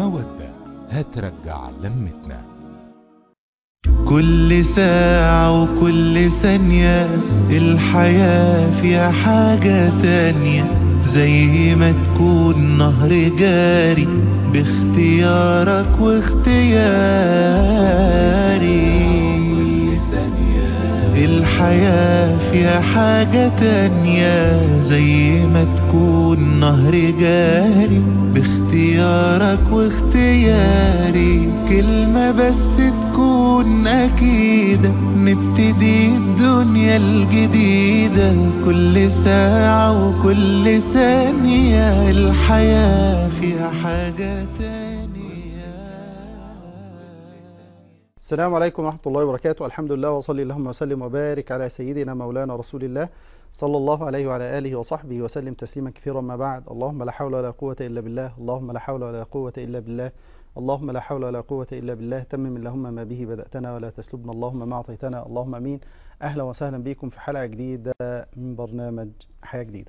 مودة هترجع لمتنا كل ساعة وكل ثانية الحياة فيها حاجة تانية زي ما تكون نهر جاري باختيارك واختياري الحياة فيها حاجة تانية زي ما تكون نهر جاري باختيارك واختياري كلمة بس تكون أكيدة نبتدي الدنيا الجديدة كل ساعة وكل ثانية الحياة فيها حاجة تانية السلام عليكم ورحمة الله وبركاته الحمد لله وصلي اللهم وسلم وبارك على سيدنا مولانا رسول الله صلى الله عليه وعلى آله وصحبه وسلم تسليما كثيرا ما بعد اللهم لا حول ولا قوة إلا بالله اللهم لا حول ولا قوة إلا بالله اللهم لا حول ولا قوة إلا بالله تمم اللهم ما به بدأتنا ولا تسلبنا اللهم ما أعطيتنا اللهم أمين أهلا وسهلا بكم في حلقة جديدة من برنامج حياة جديدة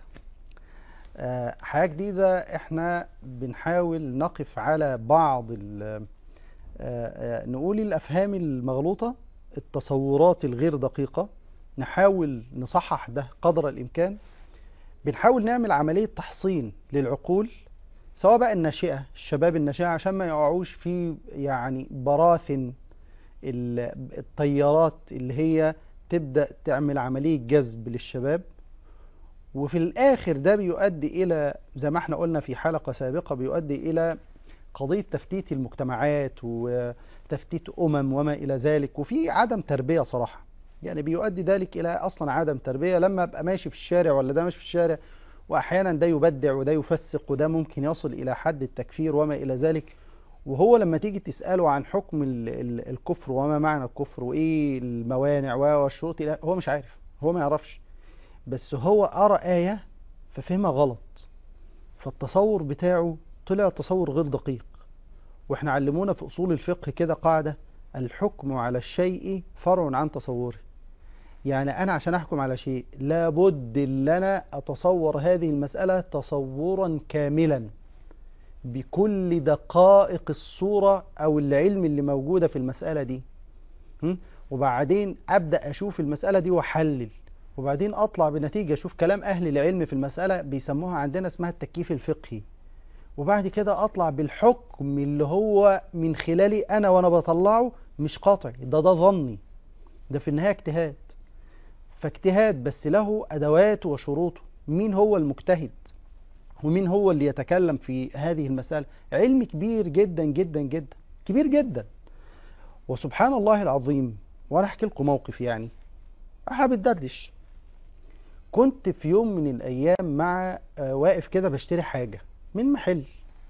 آه، حياة جديدة احنا بنحاول نقف على بعض ال- آه، آه، نقول الأفهام المغلوطة التصورات الغير دقيقة نحاول نصحح ده قدر الإمكان بنحاول نعمل عملية تحصين للعقول سواء بقى الناشئة الشباب الناشئة عشان ما يقعوش في يعني براثن ال- الطيارات اللي هي تبدأ تعمل عملية جذب للشباب وفي الآخر ده بيؤدي إلى زي ما احنا قلنا في حلقة سابقة بيؤدي إلى قضية تفتيت المجتمعات وتفتيت أمم وما إلى ذلك وفي عدم تربية صراحة يعني بيؤدي ذلك إلى أصلا عدم تربية لما أبقى ماشي في الشارع ولا ده ماشي في الشارع وأحيانا ده يبدع وده يفسق وده ممكن يصل إلى حد التكفير وما إلى ذلك وهو لما تيجي تسأله عن حكم ال- ال- الكفر وما معنى الكفر وإيه الموانع والشروط لا هو مش عارف هو ما يعرفش بس هو قرأ آية ففهمها غلط فالتصور بتاعه طلع تصور غير دقيق واحنا علمونا في اصول الفقه كده قاعدة الحكم على الشيء فرع عن تصوره يعني انا عشان احكم على شيء لابد ان انا اتصور هذه المسألة تصورا كاملا بكل دقائق الصورة او العلم اللي موجودة في المسألة دي م? وبعدين ابدأ اشوف المسألة دي واحلل وبعدين اطلع بنتيجة اشوف كلام اهل العلم في المسألة بيسموها عندنا اسمها التكييف الفقهي وبعد كده اطلع بالحكم اللي هو من خلالي انا وانا بطلعه مش قاطع ده ده ظني ده في النهاية اجتهاد فاجتهاد بس له ادواته وشروطه مين هو المجتهد ومين هو اللي يتكلم في هذه المسألة علم كبير جدا جدا جدا كبير جدا وسبحان الله العظيم وانا احكي لكم موقف يعني حابب دردش كنت في يوم من الايام مع آه، واقف كده بشتري حاجة من محل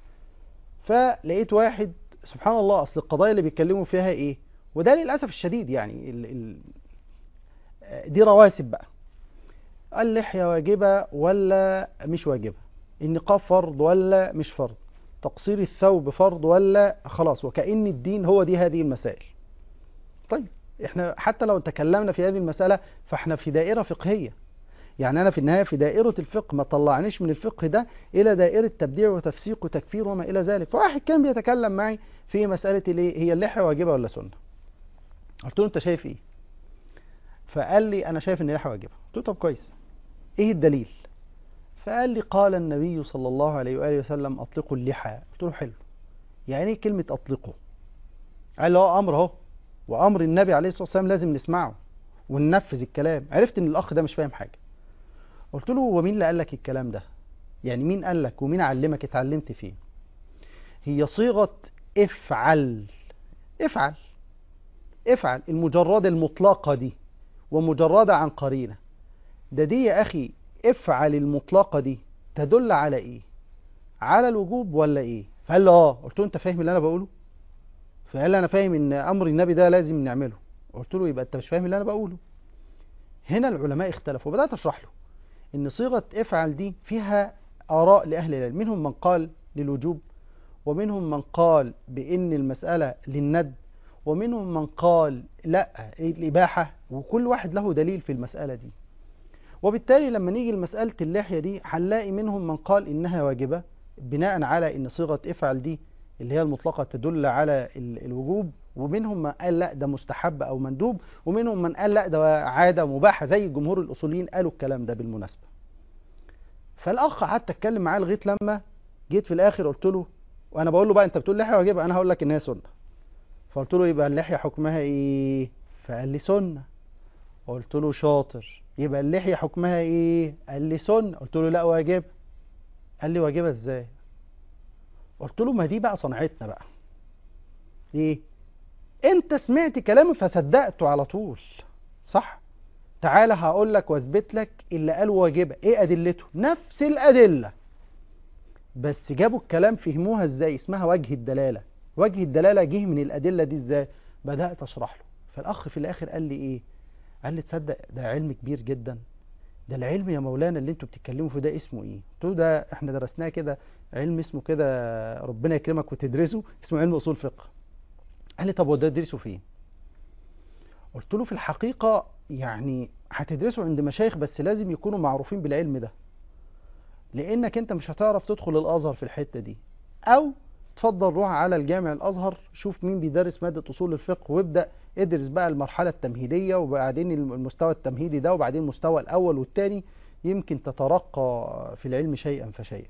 فلقيت واحد سبحان الله اصل القضايا اللي بيتكلموا فيها ايه وده للاسف الشديد يعني ال ال آه، دي رواسب بقى اللحية واجبة ولا مش واجبة النقاب فرض ولا مش فرض تقصير الثوب فرض ولا خلاص وكأن الدين هو دي هذه المسائل طيب احنا حتى لو تكلمنا في هذه المسألة فاحنا في دائرة فقهية يعني انا في النهاية في دائرة الفقه ما طلعنيش من الفقه ده الى دائرة تبديع وتفسيق وتكفير وما الى ذلك فواحد كان بيتكلم معي في مسألة الايه هي اللحية واجبة ولا سنة قلت له انت شايف ايه فقال لي انا شايف ان اللحية واجبة قلت له طب كويس ايه الدليل فقال لي قال النبي صلى الله عليه وآله وسلم أطلقوا اللحى قلت له حلو يعني ايه كلمة أطلقوا قال لي اه أمر اهو وأمر النبي عليه الصلاة والسلام لازم نسمعه وننفذ الكلام عرفت ان الأخ ده مش فاهم حاجة قلت له هو مين اللي قال لك الكلام ده يعني مين قال لك ومين علمك اتعلمت فين هي صيغة افعل افعل افعل المجردة المطلقة دي ومجردة عن قرينة ده دي يا أخي افعل المطلقة دي تدل على ايه على الوجوب ولا ايه فقال لي اه قلت له انت فاهم اللي انا بقوله فقال لي انا فاهم ان امر النبي ده لازم نعمله قلت له يبقى انت مش فاهم اللي انا بقوله هنا العلماء اختلفوا بدأت اشرح له ان صيغة افعل دي فيها اراء لاهل العلم منهم من قال للوجوب ومنهم من قال بان المسألة للند ومنهم من قال لا الاباحة وكل واحد له دليل في المسألة دي وبالتالي لما نيجي لمسألة اللحية دي هنلاقي منهم من قال إنها واجبة بناء على إن صيغة افعل دي اللي هي المطلقة تدل على ال- الوجوب ومنهم من قال لا ده مستحب أو مندوب ومنهم من قال لا ده عادة مباحة زي جمهور الأصوليين قالوا الكلام ده بالمناسبة فالأخ قعدت أتكلم معاه لغاية لما جيت في الآخر قلت له وأنا بقول له بقى أنت بتقول لحية واجبة أنا هقول لك إن هي سنة فقلت له يبقى اللحية حكمها إيه؟ فقال لي سنة قلت له شاطر يبقى اللحية حكمها إيه؟ قال لي سنة قلت له لا واجبة قال لي واجبة إزاي؟ قلت له ما دي بقى صنعتنا بقى ايه انت سمعت كلامي فصدقته على طول صح تعالى هقول لك واثبت لك اللي قال واجبه ايه ادلته نفس الادله بس جابوا الكلام فهموها ازاي اسمها وجه الدلاله وجه الدلاله جه من الادله دي ازاي بدات اشرح له فالاخ في الاخر قال لي ايه قال لي تصدق ده علم كبير جدا ده العلم يا مولانا اللي انتوا بتتكلموا فيه ده اسمه ايه قلت له ده احنا درسناه كده علم اسمه كده ربنا يكرمك وتدرسه اسمه علم اصول فقه قال لي طب وده تدرسه فين قلت له في الحقيقة يعني هتدرسه عند مشايخ بس لازم يكونوا معروفين بالعلم ده لانك انت مش هتعرف تدخل الازهر في الحتة دي او تفضل روح على الجامع الازهر شوف مين بيدرس مادة اصول الفقه وابدأ ادرس بقى المرحلة التمهيدية وبعدين المستوى التمهيدي ده وبعدين المستوى الاول والتاني يمكن تترقى في العلم شيئا فشيئا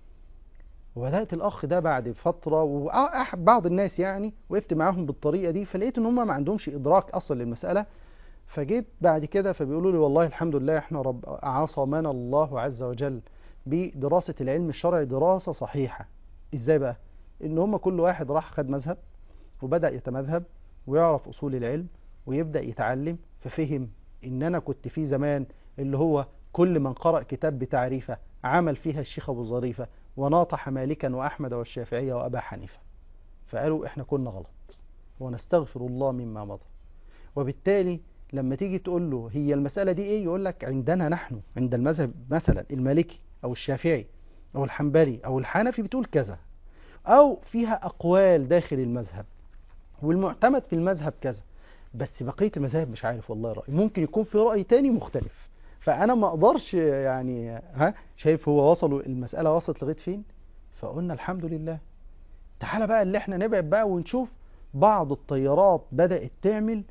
وبدأت الأخ ده بعد فترة وبعض الناس يعني وقفت معاهم بالطريقة دي فلقيت إن هم ما عندهمش إدراك أصلا للمسألة فجيت بعد كده فبيقولوا لي والله الحمد لله إحنا رب عصمنا الله عز وجل بدراسة العلم الشرعي دراسة صحيحة إزاي بقى؟ إن هم كل واحد راح خد مذهب وبدأ يتمذهب ويعرف أصول العلم ويبدأ يتعلم ففهم إن أنا كنت في زمان اللي هو كل من قرأ كتاب بتعريفه عمل فيها الشيخ أبو ظريفة وناطح مالكا وأحمد والشافعية وأبا حنيفة فقالوا إحنا كنا غلط ونستغفر الله مما مضى وبالتالي لما تيجي تقول له هي المسألة دي إيه يقول لك عندنا نحن عند المذهب مثلا المالكي أو الشافعي أو الحنبلي أو الحنفي بتقول كذا أو فيها أقوال داخل المذهب والمعتمد في المذهب كذا بس بقية المذاهب مش عارف والله رأي ممكن يكون في رأي تاني مختلف فانا ما اقدرش يعني ها شايف هو وصلوا المساله وصلت لغايه فين فقلنا الحمد لله تعالى بقى اللي احنا نبعد بقى ونشوف بعض الطيارات بدات تعمل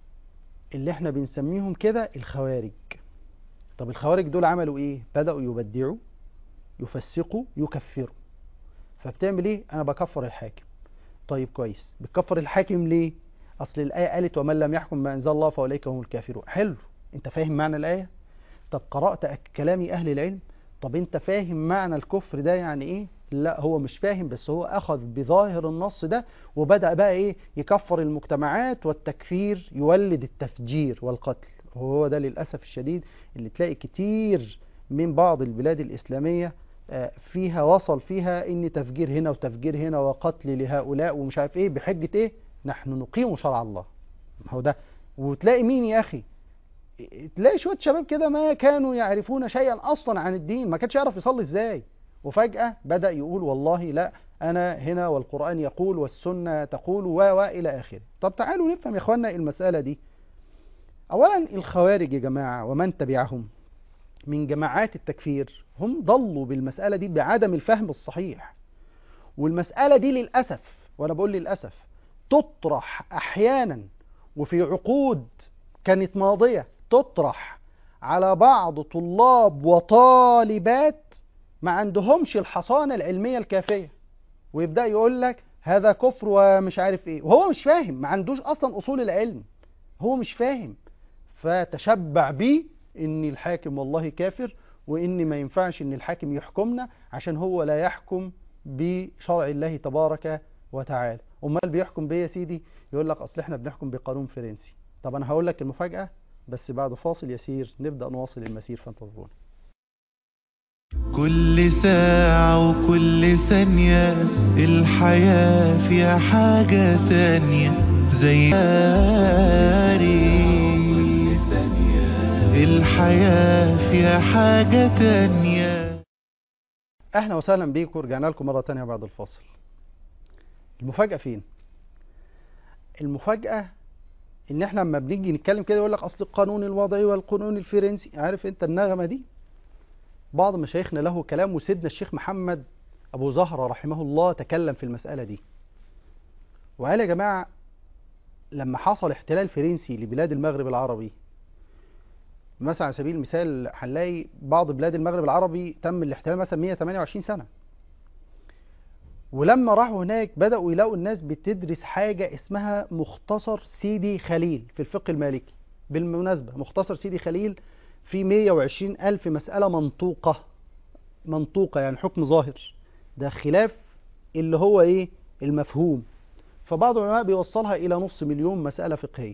اللي احنا بنسميهم كده الخوارج طب الخوارج دول عملوا ايه بداوا يبدعوا يفسقوا يكفروا فبتعمل ايه انا بكفر الحاكم طيب كويس بتكفر الحاكم ليه اصل الايه قالت ومن لم يحكم ما انزل الله فاولئك هم الكافرون حلو انت فاهم معنى الايه طب قرأت كلام أهل العلم طب أنت فاهم معنى الكفر ده يعني إيه لا هو مش فاهم بس هو أخذ بظاهر النص ده وبدأ بقى إيه يكفر المجتمعات والتكفير يولد التفجير والقتل وهو ده للأسف الشديد اللي تلاقي كتير من بعض البلاد الإسلامية فيها وصل فيها إن تفجير هنا وتفجير هنا وقتل لهؤلاء ومش عارف إيه بحجة إيه نحن نقيم شرع الله هو ده وتلاقي مين يا أخي تلاقي شويه شباب كده ما كانوا يعرفون شيئا اصلا عن الدين ما كانش يعرف يصلي ازاي وفجاه بدا يقول والله لا انا هنا والقران يقول والسنه تقول و والى اخره طب تعالوا نفهم يا اخوانا المساله دي اولا الخوارج يا جماعه ومن تبعهم من جماعات التكفير هم ضلوا بالمساله دي بعدم الفهم الصحيح والمساله دي للاسف وانا بقول للاسف تطرح احيانا وفي عقود كانت ماضيه تطرح على بعض طلاب وطالبات ما عندهمش الحصانة العلمية الكافية ويبدأ يقول لك هذا كفر ومش عارف ايه وهو مش فاهم ما عندوش اصلا اصول العلم هو مش فاهم فتشبع بيه ان الحاكم والله كافر وان ما ينفعش ان الحاكم يحكمنا عشان هو لا يحكم بشرع الله تبارك وتعالى امال بيحكم بيه يا سيدي يقول لك اصل احنا بنحكم بقانون فرنسي طب انا هقول لك المفاجأة بس بعد فاصل يسير نبدأ نواصل المسير فانتظرونا كل ساعة وكل ثانية الحياة فيها حاجة تانية زي الحياة فيها حاجة تانية اهلا وسهلا بيكم رجعنا لكم مرة تانية بعد الفاصل المفاجأة فين المفاجأة ان احنا لما بنيجي نتكلم كده يقول لك اصل القانون الوضعي والقانون الفرنسي عارف انت النغمه دي بعض مشايخنا له كلام وسيدنا الشيخ محمد أبو زهرة رحمه الله تكلم في المسألة دي وقال يا جماعة لما حصل احتلال فرنسي لبلاد المغرب العربي مثلا على سبيل المثال هنلاقي بعض بلاد المغرب العربي تم الاحتلال مثلا 128 سنة ولما راحوا هناك بدأوا يلاقوا الناس بتدرس حاجة اسمها مختصر سيدي خليل في الفقه المالكي بالمناسبة مختصر سيدي خليل في 120 ألف مسألة منطوقة منطوقة يعني حكم ظاهر ده خلاف اللي هو ايه المفهوم فبعض العلماء بيوصلها إلى نص مليون مسألة فقهية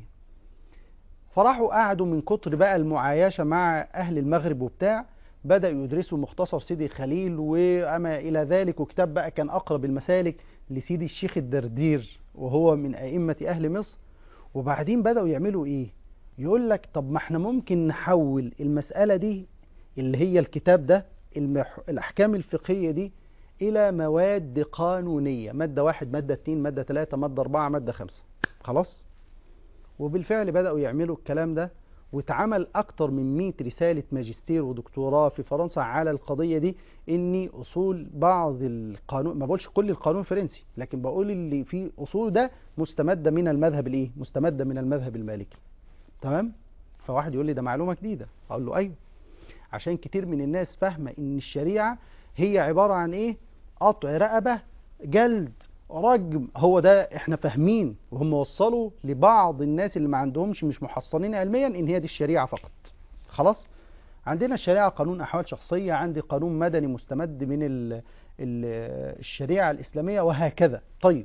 فراحوا قعدوا من كتر بقى المعايشة مع أهل المغرب وبتاع بدأوا يدرسوا مختصر سيدي خليل وأما إلى ذلك وكتاب بقى كان أقرب المسالك لسيدي الشيخ الدردير وهو من أئمة أهل مصر وبعدين بدأوا يعملوا إيه يقول لك طب ما احنا ممكن نحول المسألة دي اللي هي الكتاب ده المح... الأحكام الفقهية دي إلى مواد قانونية مادة واحد مادة اتنين مادة تلاتة مادة أربعة مادة خمسة خلاص وبالفعل بدأوا يعملوا الكلام ده واتعمل أكتر من 100 رسالة ماجستير ودكتوراه في فرنسا على القضية دي إن أصول بعض القانون ما بقولش كل القانون الفرنسي لكن بقول اللي فيه أصول ده مستمدة من المذهب الإيه؟ مستمدة من المذهب المالكي تمام؟ فواحد يقول لي ده معلومة جديدة أقول له أيوه عشان كتير من الناس فاهمة إن الشريعة هي عبارة عن إيه؟ قطع رقبة جلد رجم هو ده احنا فاهمين وهم وصلوا لبعض الناس اللي ما عندهمش مش محصنين علميا ان هي دي الشريعة فقط خلاص عندنا الشريعة قانون احوال شخصية عندي قانون مدني مستمد من ال ال الشريعة الاسلامية وهكذا طيب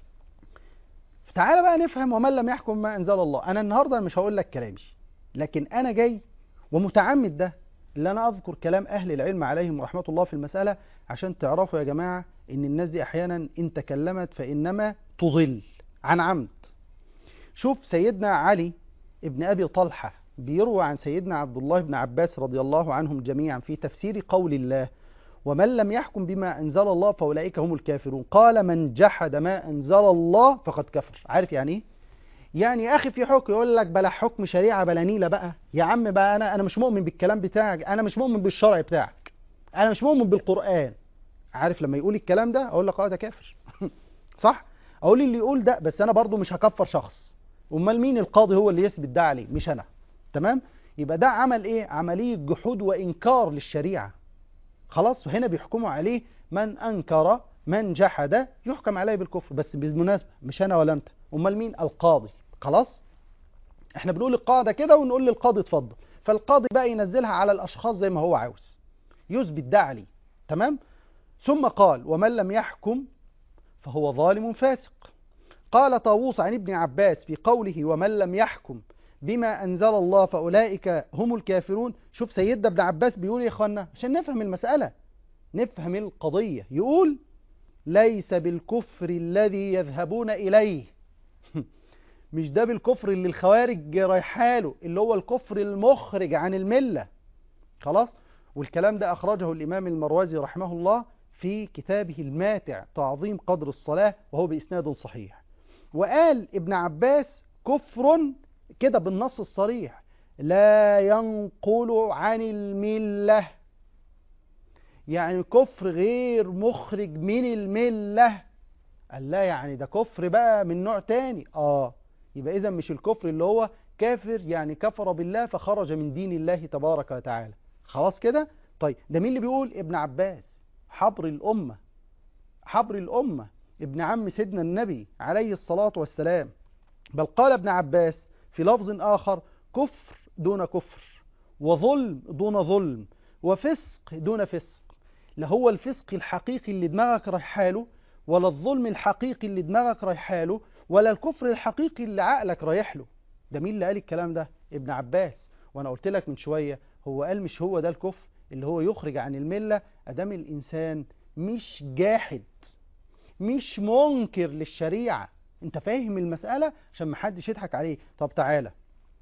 تعالى بقى نفهم ومن لم يحكم ما انزل الله انا النهاردة مش هقول لك كلامي لكن انا جاي ومتعمد ده اللي انا اذكر كلام اهل العلم عليهم رحمة الله في المسألة عشان تعرفوا يا جماعة ان الناس دي احيانا ان تكلمت فانما تضل عن عمد شوف سيدنا علي ابن ابي طلحة بيروى عن سيدنا عبد الله بن عباس رضي الله عنهم جميعا في تفسير قول الله ومن لم يحكم بما انزل الله فاولئك هم الكافرون قال من جحد ما انزل الله فقد كفر عارف يعني ايه يعني يا اخي في حكم يقول لك بلا حكم شريعه بلا نيله بقى يا عم بقى انا انا مش مؤمن بالكلام بتاعك انا مش مؤمن بالشرع بتاعك انا مش مؤمن بالقران عارف لما يقول الكلام ده اقول لك اه ده كافر صح اقول اللي يقول ده بس انا برضو مش هكفر شخص امال مين القاضي هو اللي يثبت ده عليه مش انا تمام يبقى ده عمل ايه عمليه جحود وانكار للشريعه خلاص هنا بيحكموا عليه من انكر من جحد يحكم عليه بالكفر بس بالمناسبه مش انا ولا انت امال مين القاضي خلاص احنا بنقول القاعده كده ونقول للقاضي اتفضل فالقاضي بقى ينزلها على الاشخاص زي ما هو عاوز يثبت ده عليه تمام ثم قال ومن لم يحكم فهو ظالم فاسق قال طاووس عن ابن عباس في قوله ومن لم يحكم بما أنزل الله فأولئك هم الكافرون شوف سيدنا ابن عباس بيقول يا إخوانا عشان نفهم المسألة نفهم القضية يقول ليس بالكفر الذي يذهبون إليه مش ده بالكفر اللي الخوارج رايحاله اللي هو الكفر المخرج عن الملة خلاص والكلام ده أخرجه الإمام المروزي رحمه الله في كتابه الماتع تعظيم قدر الصلاة وهو بإسناد صحيح وقال ابن عباس كفر كده بالنص الصريح لا ينقل عن الملة يعني كفر غير مخرج من الملة قال لا يعني ده كفر بقى من نوع تاني اه يبقى اذا مش الكفر اللي هو كافر يعني كفر بالله فخرج من دين الله تبارك وتعالى خلاص كده طيب ده مين اللي بيقول ابن عباس حبر الأمة حبر الأمة ابن عم سيدنا النبي عليه الصلاة والسلام بل قال ابن عباس في لفظ آخر كفر دون كفر وظلم دون ظلم وفسق دون فسق لا هو الفسق الحقيقي اللي دماغك رايحاله ولا الظلم الحقيقي اللي دماغك رايحاله ولا الكفر الحقيقي اللي عقلك رايح له ده مين اللي قال الكلام ده ابن عباس وانا قلت لك من شوية هو قال مش هو ده الكفر اللي هو يخرج عن الملة أدام الإنسان مش جاحد مش منكر للشريعة انت فاهم المسألة عشان محدش يضحك عليه طب تعالى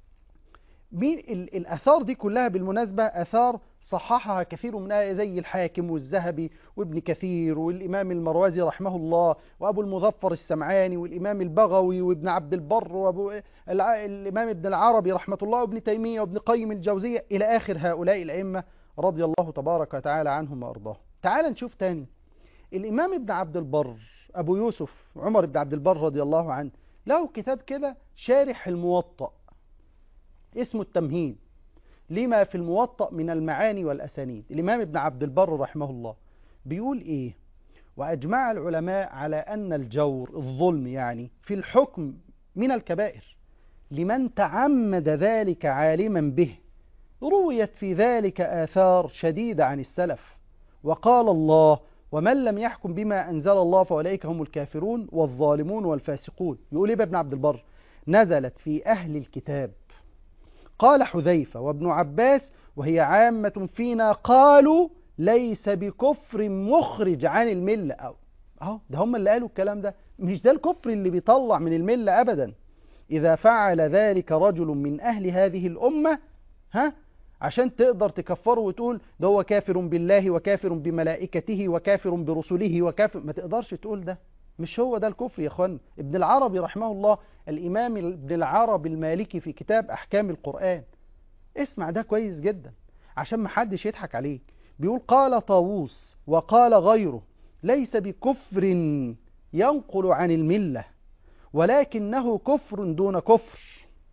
مين ال- الآثار دي كلها بالمناسبة آثار صححها كثير منها زي الحاكم والذهبي وابن كثير والإمام المروزي رحمه الله وأبو المظفر السمعاني والإمام البغوي وابن عبد البر وأبو الع- الإمام ابن العربي رحمة الله وابن تيمية وابن قيم الجوزية إلى آخر هؤلاء الأئمة رضي الله تبارك وتعالى عنهم وأرضاهم تعال نشوف تاني الإمام ابن عبد البر أبو يوسف عمر بن عبد البر رضي الله عنه له كتاب كده شارح الموطأ اسمه التمهيد لما في الموطأ من المعاني والأسانيد الإمام ابن عبد البر رحمه الله بيقول إيه وأجمع العلماء على أن الجور الظلم يعني في الحكم من الكبائر لمن تعمد ذلك عالما به رويت في ذلك آثار شديدة عن السلف وقال الله ومن لم يحكم بما أنزل الله فأولئك هم الكافرون والظالمون والفاسقون يقول إيه ابن عبد البر نزلت في أهل الكتاب قال حذيفة وابن عباس وهي عامة فينا قالوا ليس بكفر مخرج عن الملة أو أهو ده هم اللي قالوا الكلام ده مش ده الكفر اللي بيطلع من الملة أبدا إذا فعل ذلك رجل من أهل هذه الأمة ها عشان تقدر تكفره وتقول ده هو كافر بالله وكافر بملائكته وكافر برسله وكافر ما تقدرش تقول ده مش هو ده الكفر يا اخوان ابن العربي رحمه الله الإمام ابن العربي المالكي في كتاب أحكام القرآن اسمع ده كويس جدا عشان محدش يضحك عليك بيقول قال طاووس وقال غيره ليس بكفر ينقل عن الملة ولكنه كفر دون كفر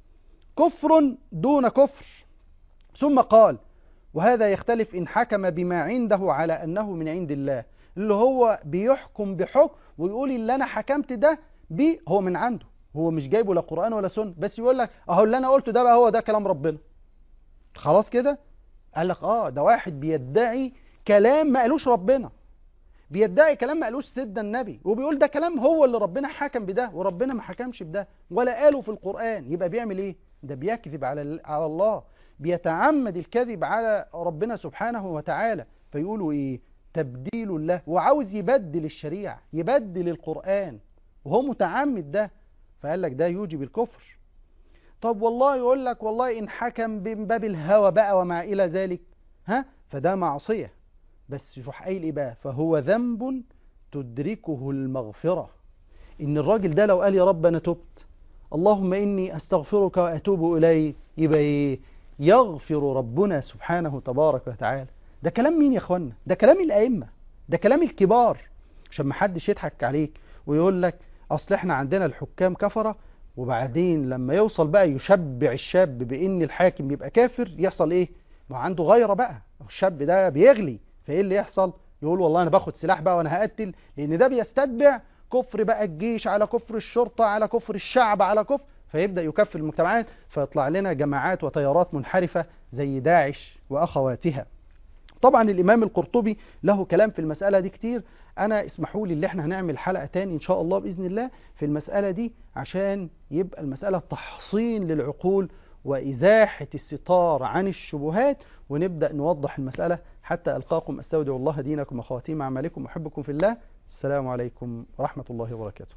كفر دون كفر ثم قال وهذا يختلف إن حكم بما عنده على أنه من عند الله اللي هو بيحكم بحكم ويقول اللي أنا حكمت ده بيه هو من عنده هو مش جايبه لا قرآن ولا سنة بس يقول لك أهو اللي أنا قلته ده بقى هو ده كلام ربنا خلاص كده قال لك آه ده واحد بيدعي كلام ما قالوش ربنا بيدعي كلام ما قالوش سيدنا النبي وبيقول ده كلام هو اللي ربنا حكم بده وربنا ما حكمش بده ولا قاله في القرآن يبقى بيعمل ايه ده بيكذب على على الله بيتعمد الكذب على ربنا سبحانه وتعالى فيقولوا ايه تبديل الله وعاوز يبدل الشريعة يبدل القرآن وهو متعمد ده فقال لك ده يوجب الكفر طب والله يقول لك والله إن حكم من باب الهوى بقى وما إلى ذلك ها فده معصية بس يروح قايل إيه بقى فهو ذنب تدركه المغفرة إن الراجل ده لو قال يا رب أنا تبت اللهم إني أستغفرك وأتوب إليك يبقى إيه يغفر ربنا سبحانه تبارك وتعالى ده كلام مين يا اخوانا ده كلام الائمه ده كلام الكبار عشان ما حدش يضحك عليك ويقول لك اصل احنا عندنا الحكام كفره وبعدين لما يوصل بقى يشبع الشاب بان الحاكم يبقى كافر يحصل ايه ما عنده غيره بقى الشاب ده بيغلي فايه اللي يحصل يقول والله انا باخد سلاح بقى وانا هقتل لان ده بيستتبع كفر بقى الجيش على كفر الشرطه على كفر الشعب على كفر فيبدأ يكفر المجتمعات فيطلع لنا جماعات وتيارات منحرفة زي داعش وأخواتها طبعا الإمام القرطبي له كلام في المسألة دي كتير أنا اسمحوا لي اللي احنا هنعمل حلقة تاني إن شاء الله بإذن الله في المسألة دي عشان يبقى المسألة تحصين للعقول وإزاحة الستار عن الشبهات ونبدأ نوضح المسألة حتى ألقاكم أستودع الله دينكم وخواتيم أعمالكم أحبكم في الله السلام عليكم ورحمة الله وبركاته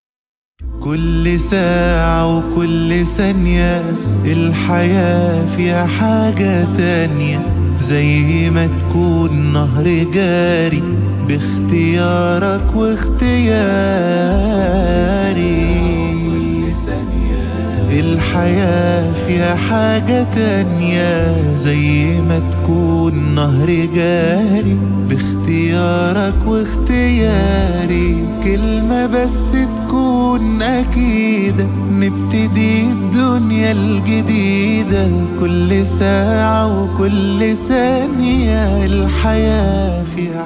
كل ساعة وكل ثانية الحياة فيها حاجة تانية زي ما تكون نهر جاري باختيارك واختياري الحياة فيها حاجة تانية زي ما تكون نهر جاري باختيارك واختياري كلمة بس تكون أكيدة نبتدي الدنيا الجديدة كل ساعة وكل ثانية الحياة فيها